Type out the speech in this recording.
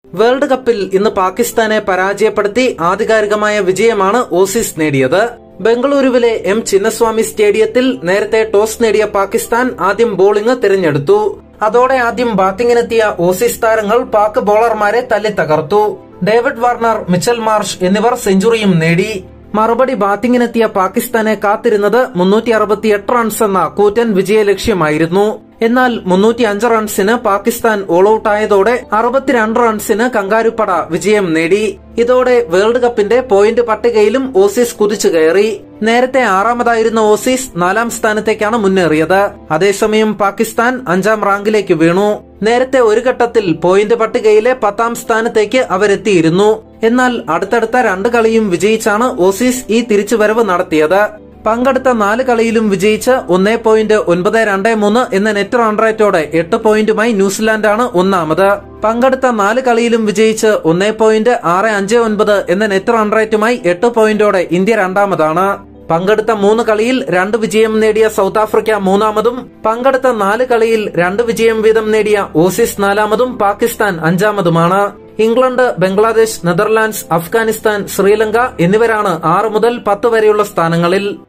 world കപ്പിൽ ഇന്ന് പാകിസ്ഥാനെ പരാജയപ്പെടുത്തി ആധികാരികമായ വിജയമാണ് ഓസീസ് നേടിയത് ബംഗളൂരുവിലെ എം ചിന്നസ്വാമി സ്റ്റേഡിയത്തിൽ നേരത്തെ ടോസ് നേടിയ പാകിസ്ഥാൻ ആദ്യം ബോളിംഗ് തിരഞ്ഞെടുത്തു അതോടെ ആദ്യം ബാറ്റിംഗിനെത്തിയ ഓസീസ് താരങ്ങൾ പാക് ബോളർമാരെ തല്ലി തകർത്തു ഡേവിഡ് വാർണർ മിച്ചൽ മാർഷ് എന്നിവർ സെഞ്ചുറിയും നേടി മറുപടി ബാറ്റിംഗിനെത്തിയ പാകിസ്ഥാനെ കാത്തിരുന്നത് മുന്നൂറ്റി അറുപത്തിയെട്ട് റൺസ് എന്ന കൂറ്റൻ വിജയലക്ഷ്യമായിരുന്നു എന്നാൽ മുന്നൂറ്റി അഞ്ച് റൺസിന് പാകിസ്ഥാൻ ഓൾ ഔട്ട് ആയതോടെ അറുപത്തിരണ്ട് റൺസിന് കങ്കാരുപ്പട വിജയം നേടി ഇതോടെ വേൾഡ് കപ്പിന്റെ പോയിന്റ് പട്ടികയിലും ഓസീസ് കുതിച്ചു കയറി നേരത്തെ ആറാമതായിരുന്ന ഓസീസ് നാലാം സ്ഥാനത്തേക്കാണ് മുന്നേറിയത് അതേസമയം പാകിസ്ഥാൻ അഞ്ചാം റാങ്കിലേക്ക് വീണു നേരത്തെ ഒരു ഘട്ടത്തിൽ പോയിന്റ് പട്ടികയിലെ പത്താം സ്ഥാനത്തേക്ക് അവരെത്തിയിരുന്നു എന്നാൽ അടുത്തടുത്ത രണ്ട് കളിയും വിജയിച്ചാണ് ഓസീസ് ഈ തിരിച്ചുവരവ് നടത്തിയത് പങ്കെടുത്ത നാല് കളിയിലും വിജയിച്ച് ഒന്നേ പോയിന്റ് ഒൻപത് രണ്ട് മൂന്ന് എന്ന നെറ്റ് റൺ റേറ്റോടെ എട്ട് പോയിന്റുമായി ന്യൂസിലാൻഡാണ് ഒന്നാമത് പങ്കെടുത്ത നാല് കളിയിലും വിജയിച്ച് ഒന്നേ പോയിന്റ് ആറ് അഞ്ച് ഒൻപത് എന്ന നെറ്റ് റൺ റേറ്റുമായി എട്ട് പോയിന്റോടെ ഇന്ത്യ രണ്ടാമതാണ് പങ്കെടുത്ത മൂന്ന് കളിയിൽ രണ്ട് വിജയം നേടിയ സൗത്ത് ആഫ്രിക്ക മൂന്നാമതും പങ്കെടുത്ത നാല് കളിയിൽ രണ്ട് വിജയം വീതം നേടിയ ഓസീസ് നാലാമതും പാകിസ്ഥാൻ അഞ്ചാമതുമാണ് ഇംഗ്ലണ്ട് ബംഗ്ലാദേശ് നെതർലാൻഡ്സ് അഫ്ഗാനിസ്ഥാൻ ശ്രീലങ്ക എന്നിവരാണ് ആറ് മുതൽ പത്ത് വരെയുള്ള സ്ഥാനങ്ങളിൽ